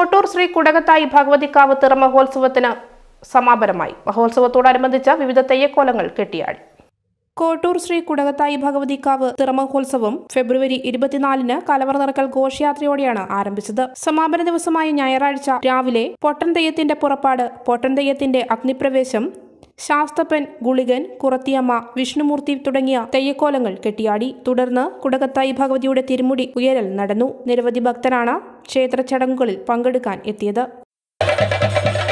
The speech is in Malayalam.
കോട്ടൂർ ശ്രീ കുടകത്തായി ഭഗവതിക്കാവ് തിറ മഹോത്സവത്തിന് സമാപനമായി മഹോത്സവത്തോടനുബന്ധിച്ച് വിവിധ തെയ്യക്കോലങ്ങൾ കെട്ടിയാടി കോട്ടൂർ ശ്രീ കുടകത്തായി ഭഗവതിക്കാവ് തിറമഹോത്സവം ഫെബ്രുവരി ഇരുപത്തിനാലിന് കലവർ നിറക്കൽ ഘോഷയാത്രയോടെയാണ് ആരംഭിച്ചത് സമാപന ദിവസമായ ഞായറാഴ്ച രാവിലെ പൊട്ടൻ തെയ്യത്തിന്റെ പുറപ്പാട് പൊട്ടൻ തെയ്യത്തിന്റെ അഗ്നിപ്രവേശം ശാസ്തപ്പൻ ഗുളികൻ കുറത്തിയമ്മ വിഷ്ണുമൂർത്തി തുടങ്ങിയ തെയ്യക്കോലങ്ങൾ കെട്ടിയാടി തുടർന്ന് കുടകത്തായി ഭഗവതിയുടെ തിരുമുടി ഉയരൽ നടന്നു നിരവധി ഭക്തരാണ് ക്ഷേത്ര ചടങ്ങുകളിൽ പങ്കെടുക്കാൻ എത്തിയത്